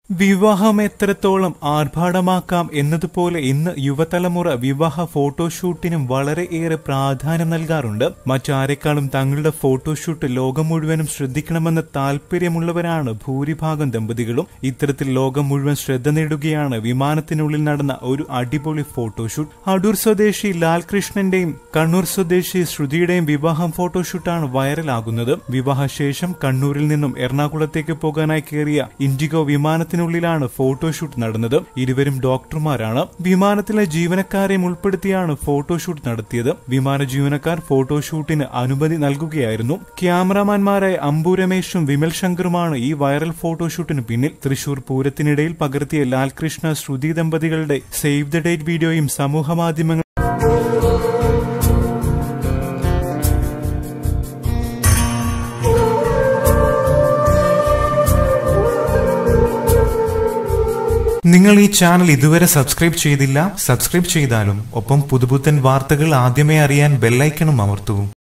വിവാഹം എത്രത്തോളം ആർഭാടമാക്കാം എന്നതുപോലെ ഇന്ന് യുവതലമുറ വിവാഹ ഫോട്ടോഷൂട്ടിനും വളരെയേറെ പ്രാധാന്യം നൽകാറുണ്ട് മറ്റാരെക്കാളും തങ്ങളുടെ ഫോട്ടോഷൂട്ട് ലോകം മുഴുവനും ശ്രദ്ധിക്കണമെന്ന് താല്പര്യമുള്ളവരാണ് ഭൂരിഭാഗം ദമ്പതികളും ഇത്തരത്തിൽ ലോകം മുഴുവൻ ശ്രദ്ധ നേടുകയാണ് വിമാനത്തിനുള്ളിൽ നടന്ന ഒരു അടിപൊളി ഫോട്ടോഷൂട്ട് അടൂർ സ്വദേശി ലാൽകൃഷ്ണന്റെയും കണ്ണൂർ സ്വദേശി ശ്രുതിയുടെയും വിവാഹം ഫോട്ടോഷൂട്ടാണ് വൈറലാകുന്നത് വിവാഹശേഷം കണ്ണൂരിൽ നിന്നും എറണാകുളത്തേക്ക് പോകാനായി കയറിയ ഇൻഡിഗോ വിമാനത്തിനുള്ളിലാണ് ഫോട്ടോഷൂട്ട് നടന്നത് ഇരുവരും ഡോക്ടർമാരാണ് വിമാനത്തിലെ ജീവനക്കാരെയും ഉൾപ്പെടുത്തിയാണ് ഫോട്ടോഷൂട്ട് നടത്തിയത് വിമാന ജീവനക്കാർ ഫോട്ടോഷൂട്ടിന് അനുമതി നൽകുകയായിരുന്നു ക്യാമറാമാൻമാരായ അമ്പു രമേശും വിമൽ ശങ്കറുമാണ് ഈ വൈറൽ ഫോട്ടോഷൂട്ടിന് പിന്നിൽ തൃശൂർ പൂരത്തിനിടയിൽ പകർത്തിയ ലാൽകൃഷ്ണ ശ്രുതി ദമ്പതികളുടെ സേവ് ദ ഡേറ്റ് വീഡിയോയും സമൂഹമാധ്യമങ്ങൾ നിങ്ങൾ ഈ ചാനൽ ഇതുവരെ സബ്സ്ക്രൈബ് ചെയ്തില്ല സബ്സ്ക്രൈബ് ചെയ്താലും ഒപ്പം പുതുപുത്തൻ വാർത്തകൾ ആദ്യമേ അറിയാൻ ബെല്ലൈക്കണും അമർത്തൂ